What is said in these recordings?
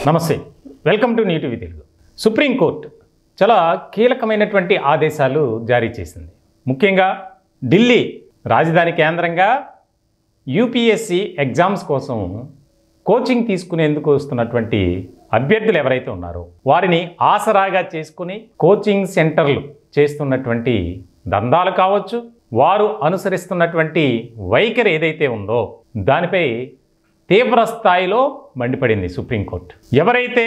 నమస్తే welcome to NTV Telugu Supreme Court చాలా కీలకమైనటువంటి ఆదేశాలు జారీ చేసింది ముఖ్యంగా ఢిల్లీ రాజధాని కేంద్రంగా యూపీఎస్సి ఎగ్జామ్స్ కోసం కోచింగ్ తీసుకునేందుకు వస్తున్నటువంటి అభ్యర్థులు ఎవరైతే ఉన్నారో వారిని ఆసరాగా చేసుకుని కోచింగ్ సెంటర్లు చేస్తున్నటువంటి దందాలు కావచ్చు వారు అనుసరిస్తున్నటువంటి వైఖరి ఏదైతే ఉందో దానిపై తీవ్ర స్థాయిలో మండిపడింది సుప్రీంకోర్టు ఎవరైతే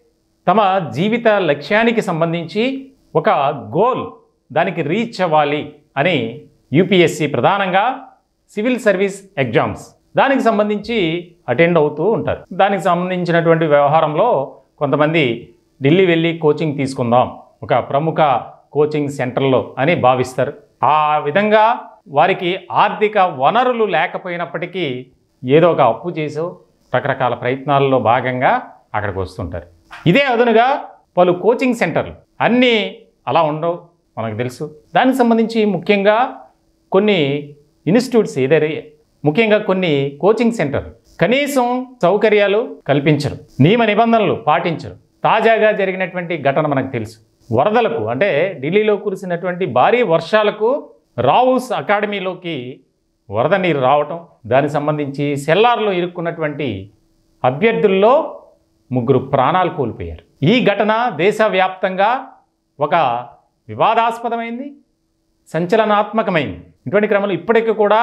తమ జీవిత లక్ష్యానికి సంబంధించి ఒక గోల్ దానికి రీచ్ అవ్వాలి అని యూపీఎస్సి ప్రధానంగా సివిల్ సర్వీస్ ఎగ్జామ్స్ దానికి సంబంధించి అటెండ్ అవుతూ ఉంటారు దానికి సంబంధించినటువంటి వ్యవహారంలో కొంతమంది ఢిల్లీ వెళ్ళి కోచింగ్ తీసుకుందాం ఒక ప్రముఖ కోచింగ్ సెంటర్లో అని భావిస్తారు ఆ విధంగా వారికి ఆర్థిక వనరులు లేకపోయినప్పటికీ ఏదో ఒక అప్పు చేసో రకరకాల ప్రయత్నాల్లో భాగంగా అక్కడికి వస్తుంటారు ఇదే అదునుగా పలు కోచింగ్ సెంటర్లు అన్నీ అలా ఉండవు మనకు తెలుసు దానికి సంబంధించి ముఖ్యంగా కొన్ని ఇన్స్టిట్యూట్స్ ఏదైతే ముఖ్యంగా కొన్ని కోచింగ్ సెంటర్ కనీసం సౌకర్యాలు కల్పించరు నియమ నిబంధనలు పాటించరు తాజాగా జరిగినటువంటి ఘటన మనకు తెలుసు వరదలకు అంటే ఢిల్లీలో కురిసినటువంటి భారీ వర్షాలకు రావుస్ అకాడమీలోకి వరద నీరు రావటం దానికి సంబంధించి సెల్లార్లో ఇరుక్కున్నటువంటి అభ్యర్థుల్లో ముగ్గురు ప్రాణాలు కోల్పోయారు ఈ ఘటన దేశవ్యాప్తంగా ఒక వివాదాస్పదమైంది సంచలనాత్మకమైంది ఇటువంటి క్రమంలో ఇప్పటికీ కూడా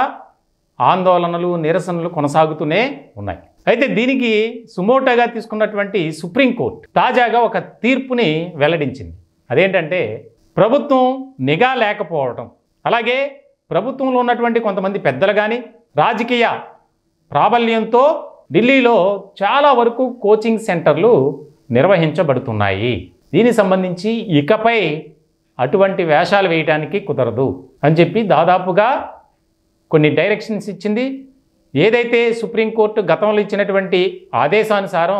ఆందోళనలు నిరసనలు కొనసాగుతూనే ఉన్నాయి అయితే దీనికి సుమోటోగా తీసుకున్నటువంటి సుప్రీంకోర్టు తాజాగా ఒక తీర్పుని వెల్లడించింది అదేంటంటే ప్రభుత్వం నిఘా లేకపోవడం అలాగే ప్రభుత్వంలో ఉన్నటువంటి కొంతమంది పెద్దలు కానీ రాజకీయ ప్రాబల్యంతో ఢిల్లీలో చాలా వరకు కోచింగ్ సెంటర్లు నిర్వహించబడుతున్నాయి దీనికి సంబంధించి ఇకపై అటువంటి వేషాలు వేయడానికి కుదరదు అని చెప్పి దాదాపుగా కొన్ని డైరెక్షన్స్ ఇచ్చింది ఏదైతే సుప్రీంకోర్టు గతంలో ఇచ్చినటువంటి ఆదేశానుసారం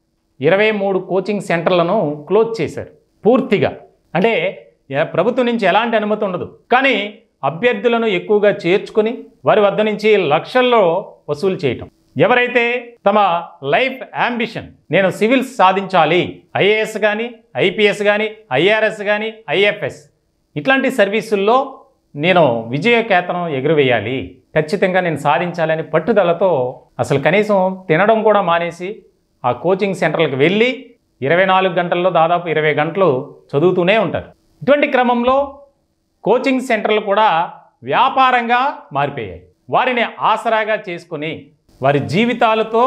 ఇరవై మూడు కోచింగ్ సెంటర్లను క్లోజ్ చేశారు పూర్తిగా అంటే ఎ- ప్రభుత్వం నుంచి ఎలాంటి అనుమతి ఉండదు కానీ అభ్యర్థులను ఎక్కువగా చేర్చుకొని వారి వద్ద నుంచి లక్షల్లో వసూలు చేయటం ఎవరైతే తమ లైఫ్ యాంబిషన్ నేను సివిల్స్ సాధించాలి ఐఏఎస్ కానీ ఐపీఎస్ కానీ ఐఆర్ఎస్ కానీ ఐఎఫ్ఎస్ ఇట్లాంటి సర్వీసుల్లో నేను విజయకేతనం ఎగురవేయాలి ఖచ్చితంగా నేను సాధించాలని పట్టుదలతో అసలు కనీసం తినడం కూడా మానేసి ఆ కోచింగ్ సెంటర్లకు వెళ్ళి ఇరవై నాలుగు గంటల్లో దాదాపు ఇరవై గంటలు చదువుతూనే ఉంటారు ఇటువంటి క్రమంలో కోచింగ్ సెంటర్లు కూడా వ్యాపారంగా మారిపోయాయి వారిని ఆసరాగా చేసుకొని వారి జీవితాలతో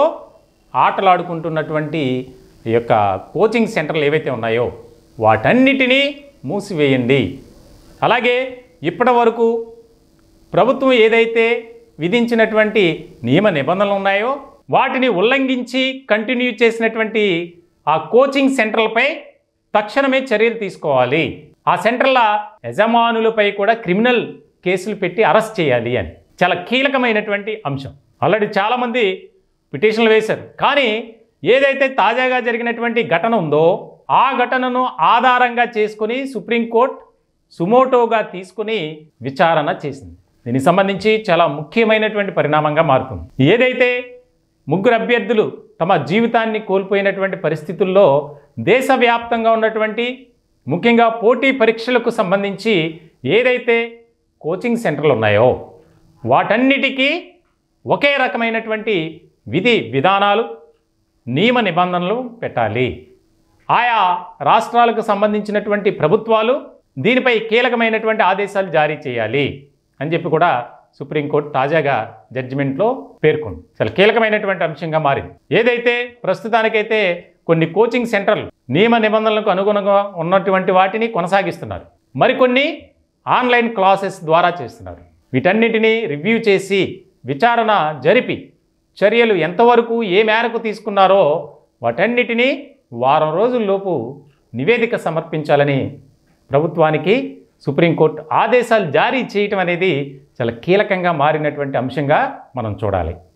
ఆటలాడుకుంటున్నటువంటి ఈ యొక్క కోచింగ్ సెంటర్లు ఏవైతే ఉన్నాయో వాటన్నిటినీ మూసివేయండి అలాగే ఇప్పటి వరకు ప్రభుత్వం ఏదైతే విధించినటువంటి నియమ నిబంధనలు ఉన్నాయో వాటిని ఉల్లంఘించి కంటిన్యూ చేసినటువంటి ఆ కోచింగ్ సెంటర్లపై తక్షణమే చర్యలు తీసుకోవాలి ఆ సెంటర్ల యజమానులపై కూడా క్రిమినల్ కేసులు పెట్టి అరెస్ట్ చేయాలి అని చాలా కీలకమైనటువంటి అంశం ఆల్రెడీ చాలామంది పిటిషన్లు వేశారు కానీ ఏదైతే తాజాగా జరిగినటువంటి ఘటన ఉందో ఆ ఘటనను ఆధారంగా చేసుకుని సుప్రీంకోర్టు సుమోటోగా తీసుకుని విచారణ చేసింది దీనికి సంబంధించి చాలా ముఖ్యమైనటువంటి పరిణామంగా మారుతుంది ఏదైతే ముగ్గురు అభ్యర్థులు తమ జీవితాన్ని కోల్పోయినటువంటి పరిస్థితుల్లో దేశవ్యాప్తంగా ఉన్నటువంటి ముఖ్యంగా పోటీ పరీక్షలకు సంబంధించి ఏదైతే కోచింగ్ సెంటర్లు ఉన్నాయో వాటన్నిటికీ ఒకే రకమైనటువంటి విధి విధానాలు నియమ నిబంధనలు పెట్టాలి ఆయా రాష్ట్రాలకు సంబంధించినటువంటి ప్రభుత్వాలు దీనిపై కీలకమైనటువంటి ఆదేశాలు జారీ చేయాలి అని చెప్పి కూడా సుప్రీంకోర్టు తాజాగా జడ్జిమెంట్లో పేర్కొంది చాలా కీలకమైనటువంటి అంశంగా మారింది ఏదైతే ప్రస్తుతానికైతే కొన్ని కోచింగ్ సెంటర్లు నియమ నిబంధనలకు అనుగుణంగా ఉన్నటువంటి వాటిని కొనసాగిస్తున్నారు మరికొన్ని ఆన్లైన్ క్లాసెస్ ద్వారా చేస్తున్నారు వీటన్నిటిని రివ్యూ చేసి విచారణ జరిపి చర్యలు ఎంతవరకు ఏ మేరకు తీసుకున్నారో వాటన్నిటినీ వారం రోజుల్లోపు నివేదిక సమర్పించాలని ప్రభుత్వానికి సుప్రీంకోర్టు ఆదేశాలు జారీ చేయటం అనేది చాలా కీలకంగా మారినటువంటి అంశంగా మనం చూడాలి